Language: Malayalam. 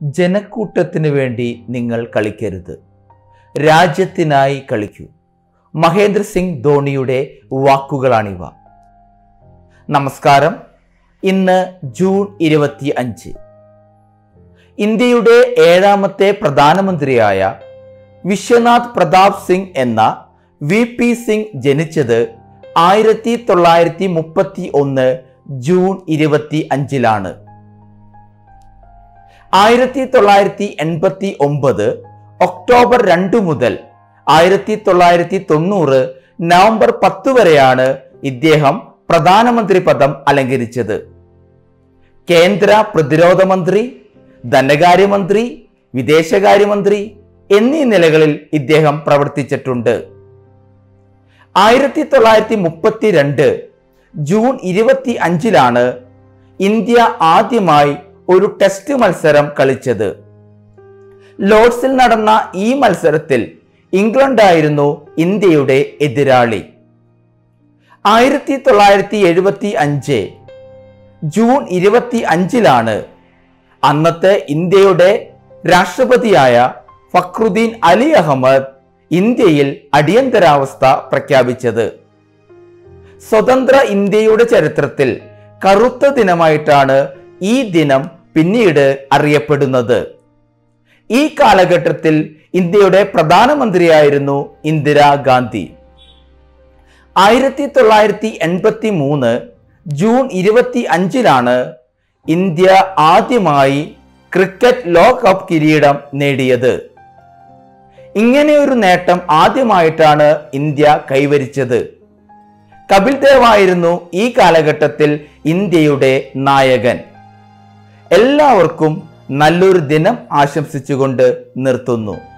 ജനക്കൂട്ടത്തിന് വേണ്ടി നിങ്ങൾ കളിക്കരുത് രാജ്യത്തിനായി കളിക്കൂ മഹേന്ദ്ര സിംഗ് ധോണിയുടെ വാക്കുകളാണിവ നമസ്കാരം ഇന്ന് ജൂൺ ഇരുപത്തി അഞ്ച് ഇന്ത്യയുടെ ഏഴാമത്തെ പ്രധാനമന്ത്രിയായ വിശ്വനാഥ് പ്രതാപ് സിംഗ് എന്ന വി പി സിംഗ് ജനിച്ചത് ആയിരത്തി തൊള്ളായിരത്തി മുപ്പത്തി ഒന്ന് ജൂൺ ഇരുപത്തി അഞ്ചിലാണ് ആയിരത്തി തൊള്ളായിരത്തി എൺപത്തി ഒമ്പത് ഒക്ടോബർ രണ്ട് മുതൽ ആയിരത്തി തൊള്ളായിരത്തി തൊണ്ണൂറ് നവംബർ പത്ത് വരെയാണ് ഇദ്ദേഹം പ്രധാനമന്ത്രി പദം അലങ്കരിച്ചത് കേന്ദ്ര പ്രതിരോധ മന്ത്രി ധനകാര്യമന്ത്രി വിദേശകാര്യമന്ത്രി എന്നീ നിലകളിൽ ഇദ്ദേഹം പ്രവർത്തിച്ചിട്ടുണ്ട് ആയിരത്തി തൊള്ളായിരത്തി മുപ്പത്തി രണ്ട് ജൂൺ ഇരുപത്തി അഞ്ചിലാണ് ഇന്ത്യ ആദ്യമായി ഒരു ടെസ്റ്റ് മത്സരം കളിച്ചത് ലോർഡ്സിൽ നടന്ന ഈ മത്സരത്തിൽ ഇംഗ്ലണ്ടായിരുന്നു ഇന്ത്യയുടെ എതിരാളി ആയിരത്തി തൊള്ളായിരത്തി എഴുപത്തി അഞ്ച് ജൂൺ ഇരുപത്തി അഞ്ചിലാണ് അന്നത്തെ ഇന്ത്യയുടെ രാഷ്ട്രപതിയായ ഫക്രുദ്ദീൻ അലി അഹമ്മദ് ഇന്ത്യയിൽ അടിയന്തരാവസ്ഥ പ്രഖ്യാപിച്ചത് സ്വതന്ത്ര ഇന്ത്യയുടെ ചരിത്രത്തിൽ കറുത്ത ദിനമായിട്ടാണ് ഈ ദിനം പിന്നീട് അറിയപ്പെടുന്നത് ഈ കാലഘട്ടത്തിൽ ഇന്ത്യയുടെ പ്രധാനമന്ത്രിയായിരുന്നു ഇന്ദിരാഗാന്ധി ആയിരത്തി തൊള്ളായിരത്തി എൺപത്തി മൂന്ന് ജൂൺ ഇരുപത്തി അഞ്ചിലാണ് ഇന്ത്യ ആദ്യമായി ക്രിക്കറ്റ് ലോകകപ്പ് കിരീടം നേടിയത് ഇങ്ങനെ ഒരു നേട്ടം ആദ്യമായിട്ടാണ് ഇന്ത്യ കൈവരിച്ചത് കപിൽ ദേവ് ആയിരുന്നു ഈ കാലഘട്ടത്തിൽ ഇന്ത്യയുടെ നായകൻ എല്ലാവർക്കും നല്ലൊരു ദിനം ആശംസിച്ചുകൊണ്ട് നിർത്തുന്നു